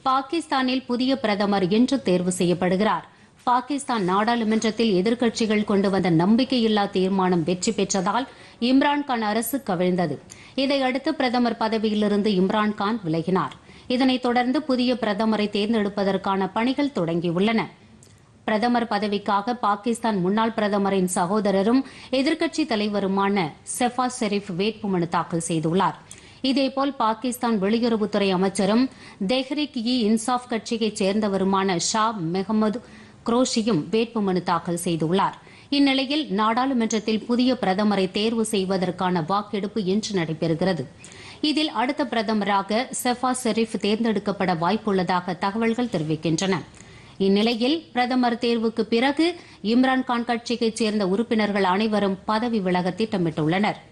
பாகிஸ்தானில் புதிய பிரதமர் இன்று தேர்வு செய்யப்படுகிறார் பாகிஸ்தான் நாடாளுமன்றத்தில் எதிர்க்கட்சிகள் கொண்டு வந்த நம்பிக்கையில்லா தீர்மானம் வெற்றி பெற்றதால் இம்ரான்கான் அரசு கவிழ்ந்தது இதையடுத்து பிரதமர் பதவியிலிருந்து இம்ரான்கான் விலகினார் இதனைத் தொடர்ந்து புதிய பிரதமரை தேர்ந்தெடுப்பதற்கான பணிகள் தொடங்கியுள்ளன பிரதமர் பதவிக்காக பாகிஸ்தான் முன்னாள் பிரதமரின் சகோதரரும் எதிர்க்கட்சித் தலைவருமான செஃபாஸ் ஷெரீப் வேட்புமனு தாக்கல் செய்துள்ளார் இதேபோல் பாகிஸ்தான் வெளியுறவுத்துறை அமைச்சரும் தெஹ்ரிக் இ இன்சாப் கட்சியைச் சேர்ந்தவருமான ஷா மெஹமது குரோஷியும் வேட்புமனு தாக்கல் செய்துள்ளார் இந்நிலையில் நாடாளுமன்றத்தில் புதிய பிரதமரை தேர்வு செய்வதற்கான வாக்கெடுப்பு இன்று நடைபெறுகிறது இதில் அடுத்த பிரதமராக செஃபாஸ் ஷெரீப் தேர்ந்தெடுக்கப்பட வாய்ப்புள்ளதாக தகவல்கள் தெரிவிக்கின்றன இந்நிலையில் பிரதமர் தேர்வுக்கு பிறகு இம்ரான்கான் கட்சியைச் சேர்ந்த உறுப்பினர்கள் அனைவரும் பதவி விலக திட்டமிட்டுள்ளனா்